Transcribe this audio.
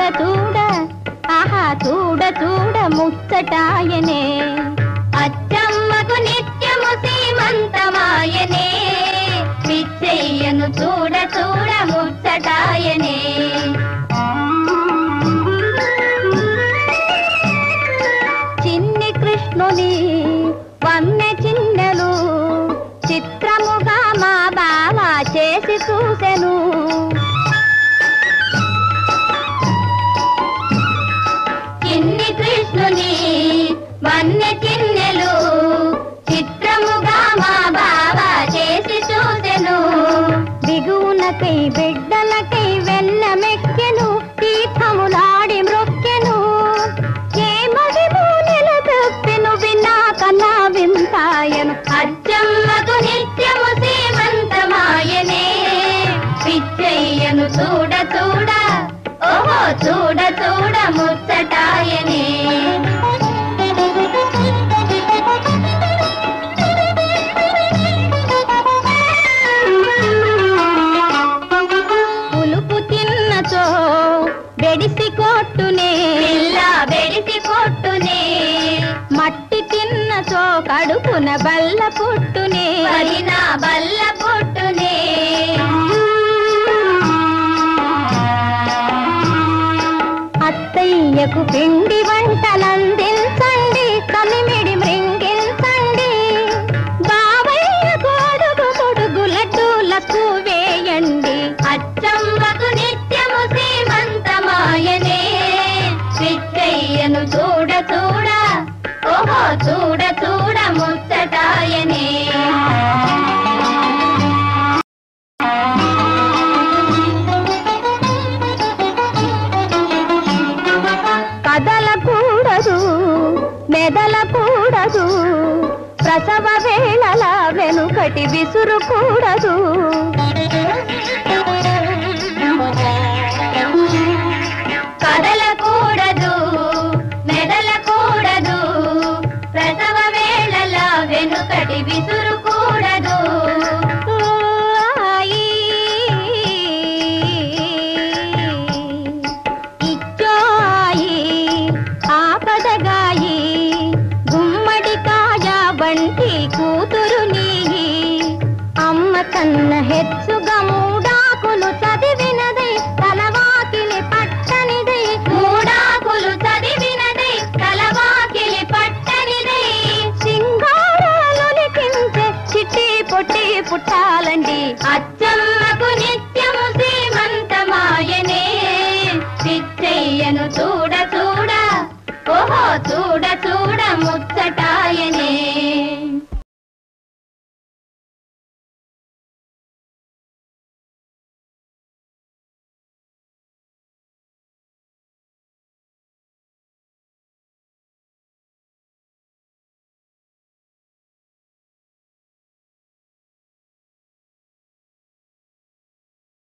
చూడ ఆహా చూడ చూడ ముచ్చటాయనే అచ్చమ్మకు నిత్యము సీమంతమాయనే పిచ్చయ్యను చూడ చూడ ముచ్చటాయనే చిన్ని కృష్ణుని వన్నె చిన్నెలు చిత్రముగా మా బావ చేసి చూసెను చిన్ని కృష్ణుని వన్నె చిన్నెలు చిత్రముగా మా బావ చేసి చూసెను దిగువునకై బిడ్డలకై వెన్నమెక్కెను తీర్థములాడి మృక్కెను ఏమది మూలెల తప్పెను విన్నా కన్నా వింతాయను అచ్చమ్మకు నిత్యము సీమంతమాయనే పిచ్చయ్యను చూడ చూడ ఓహో చూడ చూడ ముచ్చటాయనే పులుపు తిన్నచో బెడిసి కొట్టునే పిల్ల బెడిసి కొట్టునే మట్టి తిన్నచో కడుపున బల్ల పుట్టునే వరిన బల్ల పుట్టునే అత్తయ్యకు పిండి వంటలందించండి కలిమిడి మృంగిల్చండి బావయ్యకు అడుగు పొడుగు లడ్డూలకు వేయండి అచ్చమ్మకు నిత్యము సీమంతమాయనే పిచ్చయ్యను చూడ చూడ ఓహో చూడ చూడ ముచ్చటాయనే కదలకూడదు మెదలకూడదు ప్రసవ వేళల వెనుకటి విసురుకూడదు కదలకూడదు మెదలకూడదు ప్రసవ వేళల వెనుకటి విసురుకూడదు ఆయి. ఇచ్చాయి ఆపదగాయి గుమ్మడికాయ వంటి కూతురు నీ అమ్మ కన్న హెచ్చు